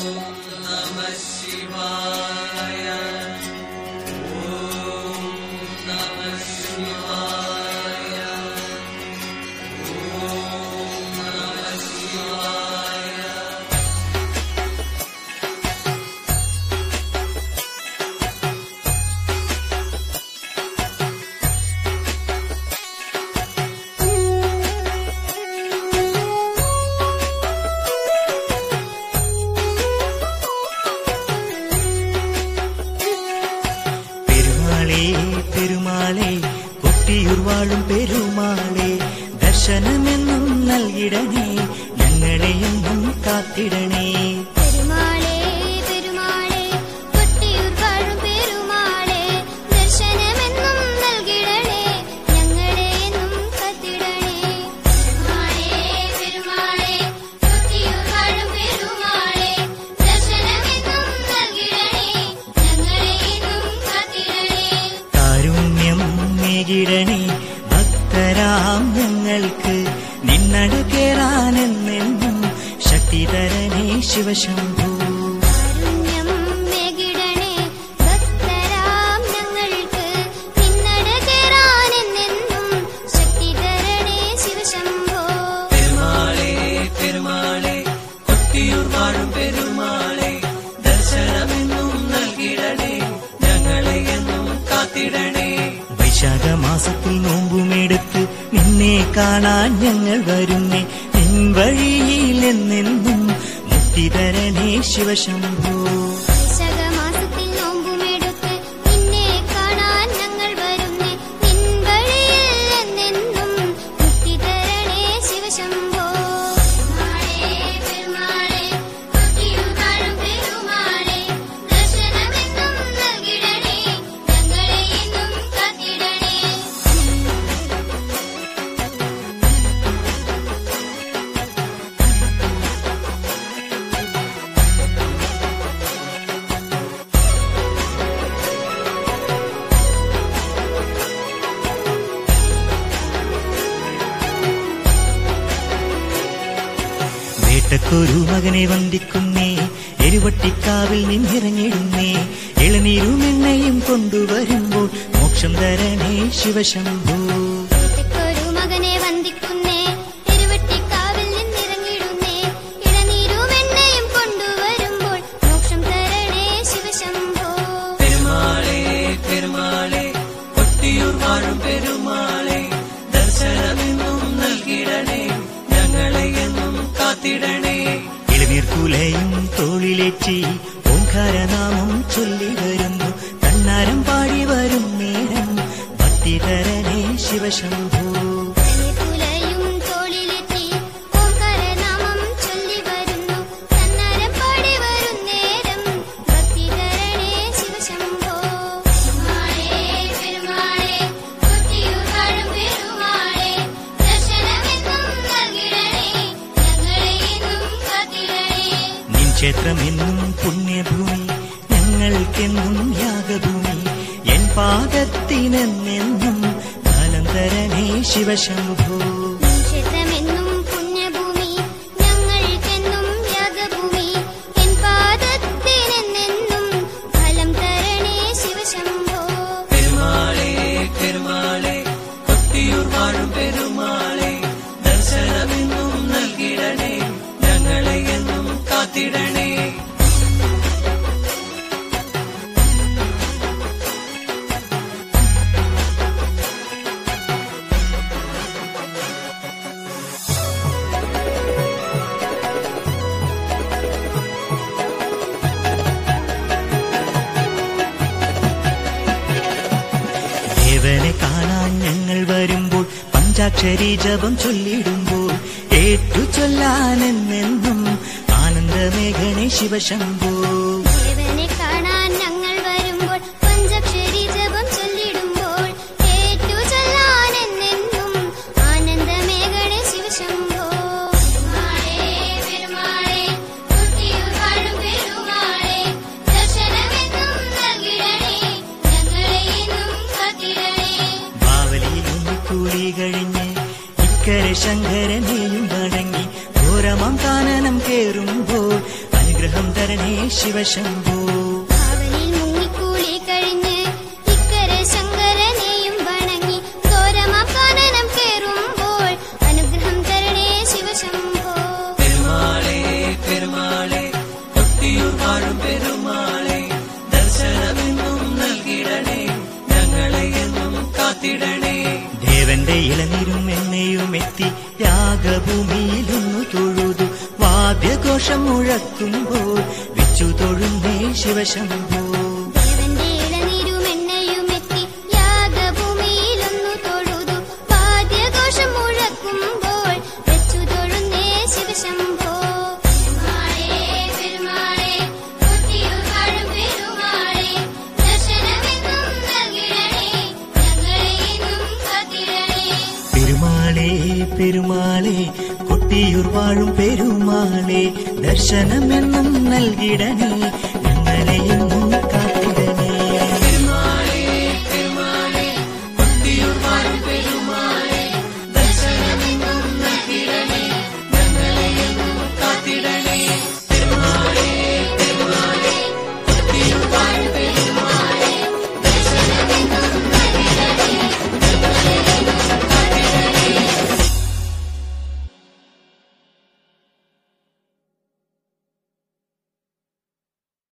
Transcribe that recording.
പെരുമാളേ പെരുമാളേ കൊട്ടിയൂർ വാഴും പെരുമാളേ ദർശനമെന്നും നൽകിടണേ ഞങ്ങളെയെന്നും കാത്തിടണേ പെരുമാളേ പെരുമാളേ കൊട്ടിയൂർ വാഴും പെരുമാളേ ദർശനമെന്നും നൽകിടണേ ഞങ്ങളെ എന്നും കത്തിടണേ പെരുമാളേ പെരുമാളേ കൊട്ടിയൂർ വാഴും പെരുമാളേ ദർശനമെന്നും നൽകിടണേ ഞങ്ങളെ എന്നും കത്തിടണേ കാരുണ്യം മേകിടണേ ഭക്തരാം ഞങ്ങൾക്ക് നിന്നട കേറാനെന്നെന്നും ശക്തി തരണേ ശിവശംഭൂ കാരുണ്യം മേകിടണേ ഭക്തരാം ഞങ്ങൾക്ക് നിന്നട കേറാനെന്നെന്നും ശക്തി തരണേ ശിവശംഭോ പെരുമാളേ പെരുമാളേ കൊട്ടിയൂർ വാഴും പെരുമാളേ ദർശനമെന്നും നൽകിടണേ ഞങ്ങളെ എന്നും കാത്തിടണേ വൈശാഖ മാസത്തിൽ നോമ്പുമെടുത്ത് നിന്നെ കാണാൻ ഞങ്ങൾ വരുന്നേ നിൻ വഴിയിൽ എന്നെന്നും മുക്തി തരണേ ശിവശംഭൂ വൈശാഖമാസത്തിൽ നോമ്പുമെടുത്ത് നിന്നെ കാണാൻ ഞങ്ങൾ വരുന്നേ നിൻ വഴിയിൽ എന്നെന്നും മുക്തി തരണേ ശിവശംഭോ പെരുമാളേ കൊട്ടിയൂർ വാഴും പെരുമാളേ ദർശനമെന്നും നൽകിടണേ ഞങ്ങളെ എന്നും കാത്തിടണേ വേട്ടക്കൊരു മകനെ വന്ദിക്കുന്നേ എരുവട്ടിക്കാവിൽ നിന്നിറങ്ങിടുന്നേ ഇളനീരും എണ്ണയും കൊണ്ടുവരുമ്പോൾ മോക്ഷം തരണേ ശിവശംഭൂ ഒരു മകനെ വന്ദിക്കുന്നേ തിരുവട്ടിക്കാവിൽ നിന്നിറങ്ങിടുന്നേ ഇളനീരും എണ്ണയും കൊണ്ടുവരുമ്പോൾ മോക്ഷം തരണേ ശിവശംഭോ പെരുമാളേ പെരുമാളേ കൊട്ടിയൂർ വാഴും പെരുമാളേ ദർശനമെന്നും നൽകിടണേ ഞങ്ങളെ എന്നും കാത്തിടണേ ഇളനീർക്കുലയും തോളിലേറ്റി ഓംകാരനാമം ചൊല്ലി വരുന്നു തന്നാരം പാടി വരും നേരം ഭക്തി തരണേ ശിവശംഭൂ കുലയും തോളിലെത്തി ഓംകാരനാമം ചൊല്ലി വരുന്നു തന്നാരം പാടി വരും നേരം ഭക്തി തരണേ ശിവശംഭോ പെരുമാളേ കൊട്ടിയൂർ വാഴും പെരുമാളേ ദർശനമെന്നും നൽകിടണേ ഞങ്ങളെ എന്നും കാത്തിടണേ നിൻ ക്ഷേത്രമെന്നും പുണ്യഭൂമി ഞങ്ങൾക്കെന്നും യാഗഭൂമി എൻ പാദത്തിനെന്നെന്നും ഫലം തരണേ ശിവശംഭൂ ക്ഷേത്രമെന്നും പുണ്യഭൂമി ഞങ്ങൾക്കെന്നും യാഗഭൂമി എൻ പാദത്തിനെന്നെന്നും ഫലം തരണേ ശിവശംഭോ പെരുമാളേ പെരുമാളേ കൊട്ടിയൂർ വാഴും പെരുമാളേ ദർശനമെന്നും നൽകിടണേ ഞങ്ങളെ എന്നും കാത്തിടണേ ദേവനെ കാണാൻ ഞങ്ങൾ വരുമ്പോൾ പഞ്ചാക്ഷരി ജപം ചൊല്ലിടുമ്പോൾ ഏറ്റു ചൊല്ലാനെന്നെന്നും ആനന്ദമേഘനെ ശിവശംഭൂ ദേവനെ കാണാൻ ഞങ്ങൾ വരുമ്പോൾ പഞ്ചക്ഷരി ജപം ചൊല്ലിടുമ്പോൾ ഏറ്റു ചൊല്ലാനെന്നെന്നും ആനന്ദമേഘണേ ശിവശംഭോ പെരുമാളേ കൊട്ടിയൂർ വാഴും പെരുമാളേ ദർശനമെന്നും നൽകിടണേ ഞങ്ങളെ എന്നും കാത്തിടണേ ബാവലിയിൽ ഉണ്ണിക്കൂടി കഴിഞ്ഞ് ഇക്കരെ ശങ്കരനെയും വണങ്ങി ഘോരമാം കാനനം കേറുമ്പോൾ അനുഗ്രഹം തര തരണേ ശിവശംഭോ കാവലിൽ മുങ്ങിക്കൂളി കഴിഞ്ഞ് ഇക്കരെ ശങ്കരനെയും വണങ്ങി ഘോരമാക്കാനനം കേറുമ്പോൾ അനുഗ്രഹം തരണേ ശിവശംഭോ പെരുമാളെ പെരുമാളെ കൊട്ടിയൂർ വാഴും പെരുമാളെ ദർശനമെന്നും നൽകിടണേ ഞങ്ങളെ എന്നും കാത്തിടണേ ദേവന്റെ ഇളനീരും എണ്ണയും എത്തി യാഗഭൂമിയിലൊന്നു തൊഴുതു വാദ്യഘോഷം മുഴക്കുമ്പോൾ വെച്ചു തൊഴുന്നേ ശിവശംഭോ ദേവന്റെ ഇളനീരും എണ്ണയും എത്തി യാഗഭൂമിയിലൊന്നു തൊഴുതു വാദ്യഘോഷം മുഴക്കുമ്പോൾ വെച്ചു തൊഴുന്നേ ശിവശംഭോ പെരുമാളേ പെരുമാളേ കൊട്ടിയൂർ വാഴും പെരുമാളേ ദർശനമെന്നും നൽകിടണേ ഞങ്ങളെ എന്നും കാത്തിടണേ പെരുമാളേ പെരുമാളേ കൊട്ടിയൂർ വാഴും പെരുമാളേ ദർശനമെന്നും നൽകിടണേ